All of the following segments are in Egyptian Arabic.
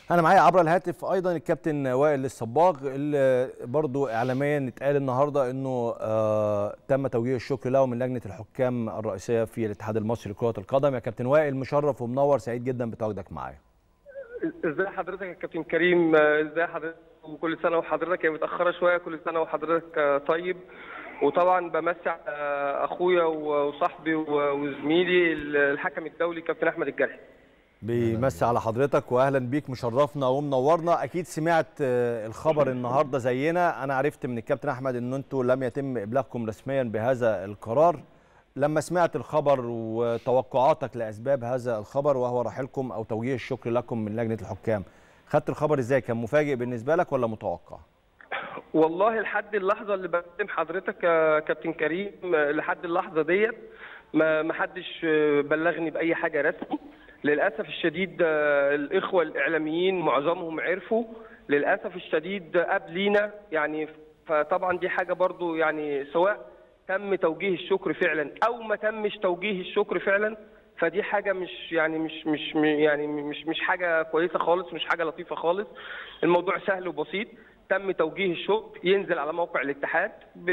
انا معايا عبر الهاتف ايضا الكابتن وائل الصباغ اللي برضو اعلاميا اتقال النهارده انه آه تم توجيه الشكر له من لجنه الحكام الرئيسيه في الاتحاد المصري لكره القدم يا كابتن وائل مشرف ومنور سعيد جدا بتواجدك معايا ازاي حضرتك يا كابتن كريم ازاي حضرتك وكل سنه وحضرتك هي متاخره شويه كل سنه وحضرتك طيب وطبعا بمسي على اخويا وصاحبي وزميلي الحكم الدولي كابتن احمد الجرحي بيمسي على حضرتك واهلا بيك مشرفنا ومنورنا اكيد سمعت الخبر النهارده زينا انا عرفت من الكابتن احمد ان انتوا لم يتم ابلاغكم رسميا بهذا القرار لما سمعت الخبر وتوقعاتك لاسباب هذا الخبر وهو رحيلكم او توجيه الشكر لكم من لجنه الحكام خدت الخبر ازاي كان مفاجئ بالنسبه لك ولا متوقع والله لحد اللحظه اللي بقدم حضرتك يا كابتن كريم لحد اللحظه ديت ما حدش بلغني باي حاجه رسمي للاسف الشديد الاخوه الاعلاميين معظمهم عرفوا للاسف الشديد قبلينا يعني فطبعا دي حاجه برضو يعني سواء تم توجيه الشكر فعلا او ما تمش توجيه الشكر فعلا فدي حاجه مش يعني مش مش يعني مش مش حاجه كويسه خالص مش حاجه لطيفه خالص الموضوع سهل وبسيط تم توجيه الشكر ينزل على موقع الاتحاد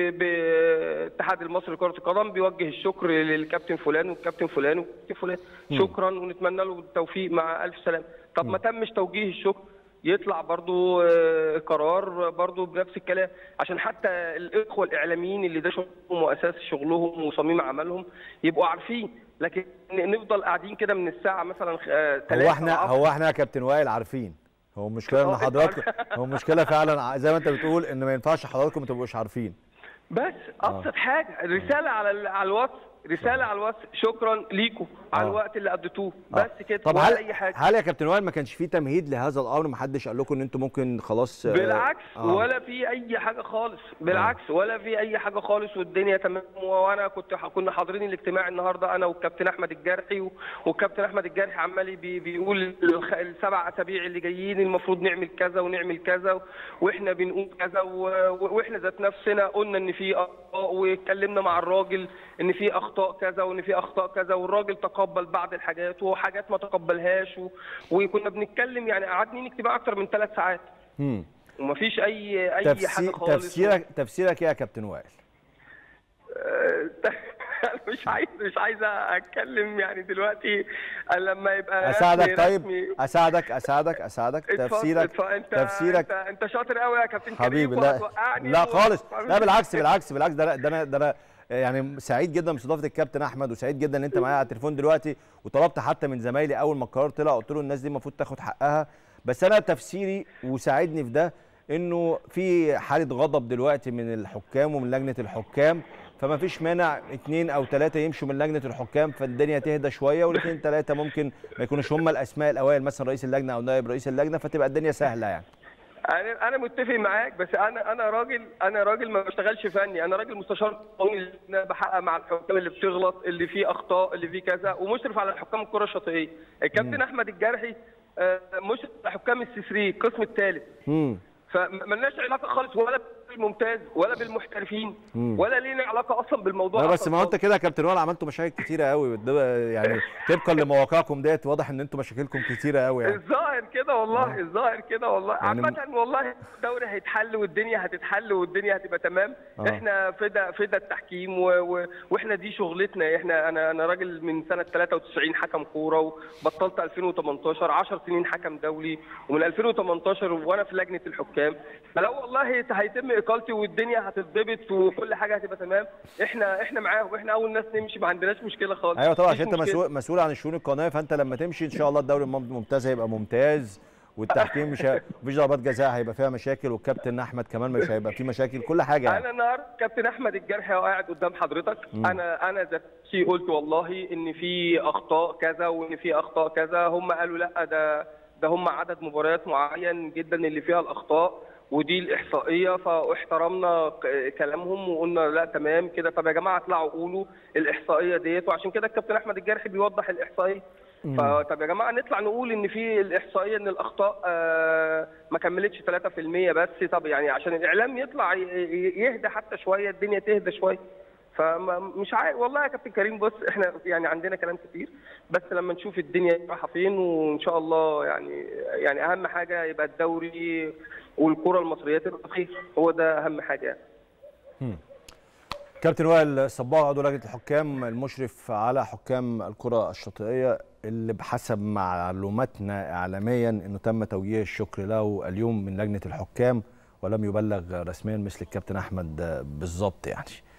بالاتحاد المصري لكره القدم بيوجه الشكر للكابتن فلان والكابتن فلان والكابتن فلان شكرا ونتمنى له التوفيق مع الف سلامه طب ما تمش توجيه الشكر يطلع برضو قرار برضو بنفس الكلام عشان حتى الاخوه الاعلاميين اللي ده شغلهم واساس شغلهم وصميم عملهم يبقوا عارفين لكن نفضل قاعدين كده من الساعه مثلا هو احنا هو احنا يا كابتن وائل عارفين هو المشكله ان حضراتكم هو المشكله فعلا زي ما انت بتقول ان ما ينفعش حضراتكم ما تبقوش عارفين بس ابسط آه. حاجه رساله على على الواتس رساله على الواتس شكرا ليكم على الوقت اللي قضيتوه بس كده طب هل اي حاجه هل يا كابتن وائل ما كانش في تمهيد لهذا الامر ما حدش قال لكم ان انتم ممكن خلاص بالعكس آه. ولا في اي حاجه خالص بالعكس آه. ولا في اي حاجه خالص والدنيا تمام وانا كنت كنا حاضرين الاجتماع النهارده انا والكابتن احمد الجرحي والكابتن احمد الجرحي عمال بي بيقول السبع اسابيع اللي جايين المفروض نعمل كذا ونعمل كذا واحنا بنقول كذا واحنا ذات نفسنا قلنا ان في اخطاء واتكلمنا مع الراجل ان في اخطاء كذا وان في اخطاء كذا والراجل تقبل بعض الحاجات وحاجات ما تقبلهاش و... وكنا بنتكلم يعني قعدنا اجتماع اكتر من ثلاث ساعات امم ومفيش اي اي تفسير حاجه خالص تفسيرك تفسيرك ايه يا كابتن وائل؟ مش عايز مش عايز اتكلم يعني دلوقتي لما يبقى اساعدك طيب اساعدك اساعدك اساعدك تفسيرك انت تفسيرك انت, انت شاطر قوي يا كابتن حبيبي لا لا خالص لا بالعكس بالعكس بالعكس ده ده انا ده انا يعني سعيد جدا باستضافه الكابتن احمد وسعيد جدا ان انت معايا على التليفون دلوقتي وطلبت حتى من زمايلي اول ما القرار طلع قلت له الناس دي المفروض تاخد حقها بس انا تفسيري وساعدني في ده انه في حاله غضب دلوقتي من الحكام ومن لجنه الحكام فما فيش مانع اثنين او ثلاثه يمشوا من لجنه الحكام فالدنيا تهدى شويه والاثنين ثلاثه ممكن ما يكونوش هم الاسماء الاوائل مثلا رئيس اللجنه او نائب رئيس اللجنه فتبقى الدنيا سهله يعني انا انا متفق معاك بس انا انا راجل انا راجل ما بشتغلش فني انا راجل مستشار قانوني بحقق مع الحكام اللي بتغلط اللي فيه اخطاء اللي فيه كذا ومشرف على الحكام الكره الشاطئيه الكابتن احمد الجرحي مشرف على حكام السي 3 القسم الثالث فمالناش علاقه خالص ولا بالممتاز ولا بالمحترفين ولا لينا علاقه اصلا بالموضوع لا بس ما هو انت كده يا كابتن وائل عملتوا مشاكل كتيره قوي يعني طبقا لمواقعكم ديت واضح ان انتوا مشاكلكم كتيره قوي يعني الظاهر كده والله الظاهر كده والله يعني عامه والله الدوري هيتحل والدنيا هتتحل والدنيا هتبقى تمام آه. احنا فدا فدا التحكيم و... و... واحنا دي شغلتنا احنا انا انا راجل من سنه 93 حكم كوره وبطلت 2018 10 سنين حكم دولي ومن 2018 وانا في لجنه الحكام فلو والله هيتم اقالتي والدنيا هتتضبط وكل حاجه هتبقى تمام احنا احنا معاهم واحنا اول ناس نمشي ما عندناش مشكله خالص ايوه طبعا عشان انت مسؤول مسؤول عن الشؤون القانونيه فانت لما تمشي ان شاء الله الدوري الممتاز هيبقى ممتاز والتحكيم مش مفيش ضربات جزاء هيبقى فيها مشاكل والكابتن احمد كمان مش هيبقى فيه مشاكل كل حاجه يعني. انا النهارده كابتن احمد الجرحي قاعد قدام حضرتك مم. انا انا ذاتي قلت والله ان في اخطاء كذا وان في اخطاء كذا هم قالوا لا ده ده هم عدد مباريات معين جدا اللي فيها الاخطاء ودي الاحصائيه فاحترمنا كلامهم وقلنا لا تمام كده طب يا جماعه اطلعوا قولوا الاحصائيه ديت وعشان كده الكابتن احمد الجرحي بيوضح الاحصائيه فطب يا جماعه نطلع نقول ان في الاحصائيه ان الاخطاء آه ما كملتش 3% بس طب يعني عشان الاعلام يطلع يهدى حتى شويه الدنيا تهدى شويه فمش عارف والله يا كابتن كريم بص احنا يعني عندنا كلام كتير بس لما نشوف الدنيا رايحه فين وان شاء الله يعني يعني اهم حاجه يبقى الدوري والكره المصريه تبقى بخير هو ده اهم حاجه يعني. كابتن وائل صباغ عضو لجنه الحكام المشرف على حكام الكره الشاطئيه اللي بحسب معلوماتنا اعلاميا انه تم توجيه الشكر له اليوم من لجنه الحكام ولم يبلغ رسميا مثل الكابتن احمد بالظبط يعني